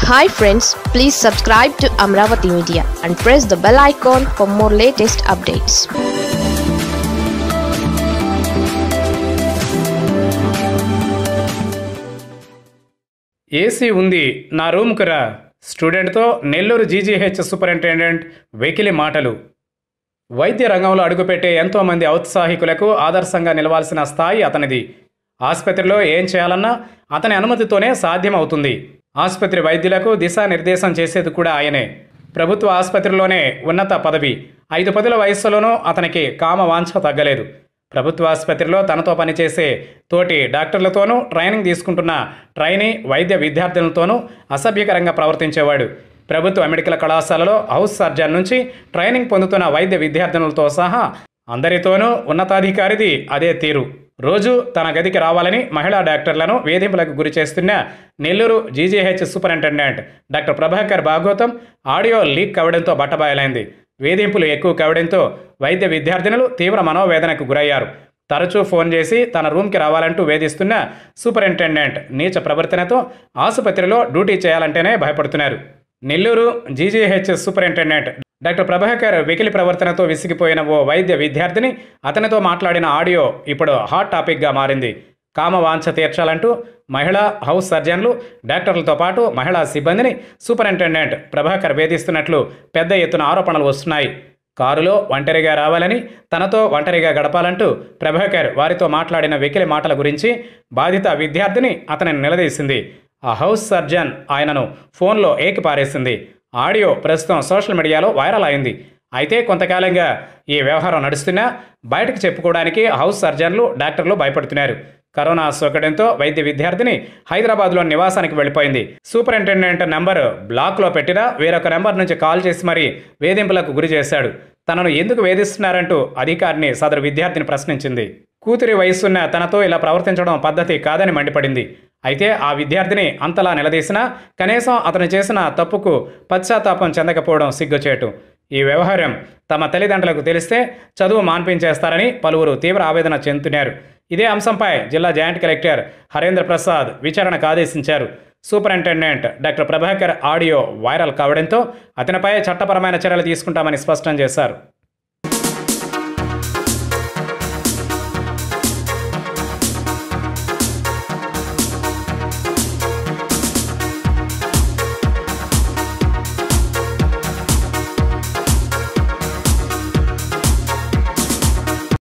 hi friends please subscribe to Amaravati media and press the bell icon for more latest updates AC ఉంది నా రూమ్కు రా స్టూడెంట్తో Nellore GGH superintendent వెకిలి మాటలు వైద్య రంగంలో అడుగుపెట్టే ఎంతోమంది ఔత్సాహికులకు ఆదర్శంగా నిలవాల్సిన స్థాయి అతనిది ఆసుపత్రిలో ఏం చేయాలన్నా అతని అనుమతితోనే సాధ్యమవుతుంది ఆసుపత్రి వైద్యులకు దిశానిర్దేశం చేసేది కూడా ఆయనే ప్రభుత్వ ఆసుపత్రిలోనే ఉన్నత పదవి ఐదు పదుల వయస్సులోనూ అతనికి కామ వాంఛ తగ్గలేదు ప్రభుత్వ ఆసుపత్రిలో తనతో పనిచేసే తోటి డాక్టర్లతోనూ ట్రైనింగ్ తీసుకుంటున్న ట్రైనీ వైద్య విద్యార్థులతోనూ అసభ్యకరంగా ప్రవర్తించేవాడు ప్రభుత్వ మెడికల్ కళాశాలలో హౌస్ సర్జన్ నుంచి ట్రైనింగ్ పొందుతున్న వైద్య విద్యార్థినులతో సహా అందరితోనూ ఉన్నతాధికారిది అదే తీరు రోజు తన గదికి రావాలని మహిళా డాక్టర్లను వేధింపులకు గురి చేస్తున్న Nellore GGH superintendent doctor Prabhakar భాగవతం ఆడియో లీక్ కావడంతో బట్టబయలైంది వేధింపులు ఎక్కువ కావడంతో వైద్య విద్యార్థినులు తీవ్ర మనోవేదనకు గురయ్యారు తరచూ ఫోన్ చేసి తన రూమ్కి రావాలంటూ వేధిస్తున్న సూపరింటెండెంట్ నీచ ప్రవర్తనతో ఆసుపత్రిలో డ్యూటీ చేయాలంటేనే భయపడుతున్నారు Nellore GGH superintendent doctor Prabhakar వెకిలి ప్రవర్తనతో విసిగిపోయిన ఓ వైద్య విద్యార్థిని అతనితో మాట్లాడిన ఆడియో ఇప్పుడు హాట్ టాపిక్గా మారింది కామ వాంఛ తీర్చాలంటూ మహిళా హౌస్ సర్జన్లు డాక్టర్లతో పాటు మహిళా సిబ్బందిని సూపరింటెండెంట్ ప్రభాకర్ వేధిస్తున్నట్లు పెద్ద ఎత్తున ఆరోపణలు వస్తున్నాయి కారులో ఒంటరిగా రావాలని తనతో ఒంటరిగా గడపాలంటూ ప్రభాకర్ వారితో మాట్లాడిన వెకిలి మాటల గురించి బాధిత విద్యార్థిని అతనిని నిలదీసింది ఆ హౌస్ సర్జన్ ఆయనను ఫోన్లో ఏకిపారేసింది ఆడియో ప్రస్తుతం సోషల్ మీడియాలో వైరల్ అయింది అయితే కొంతకాలంగా ఈ వ్యవహారం నడుస్తున్నా బయటకు చెప్పుకోవడానికి హౌస్ సర్జన్లు డాక్టర్లు భయపడుతున్నారు కరోనా సోకడంతో వైద్య విద్యార్థిని హైదరాబాద్లో నివాసానికి వెళ్ళిపోయింది సూపరింటెండెంట్ నెంబర్ బ్లాక్లో పెట్టినా వేరొక నెంబర్ నుంచి కాల్ చేసి మరీ వేధింపులకు గురి చేశాడు తనను ఎందుకు వేధిస్తున్నారంటూ అధికారిని సదరు విద్యార్థిని ప్రశ్నించింది కూతురి వయసున్న తనతో ఇలా ప్రవర్తించడం పద్ధతి కాదని మండిపడింది అయితే ఆ విద్యార్థిని అంతలా నిలదీసినా కనీసం అతను చేసిన తప్పుకు పశ్చాత్తాపం చెందకపోవడం సిగ్గుచేటు ఈ వ్యవహారం తమ తల్లిదండ్రులకు తెలిస్తే చదువు మాన్పించేస్తారని పలువురు తీవ్ర ఆవేదన చెందుతున్నారు ఇదే అంశంపై జిల్లా జాయింట్ కలెక్టర్ హరేంద్ర ప్రసాద్ విచారణకు ఆదేశించారు superintendent doctor Prabhakar audio viral కావడంతో అతనిపై చట్టపరమైన చర్యలు తీసుకుంటామని స్పష్టం చేశారు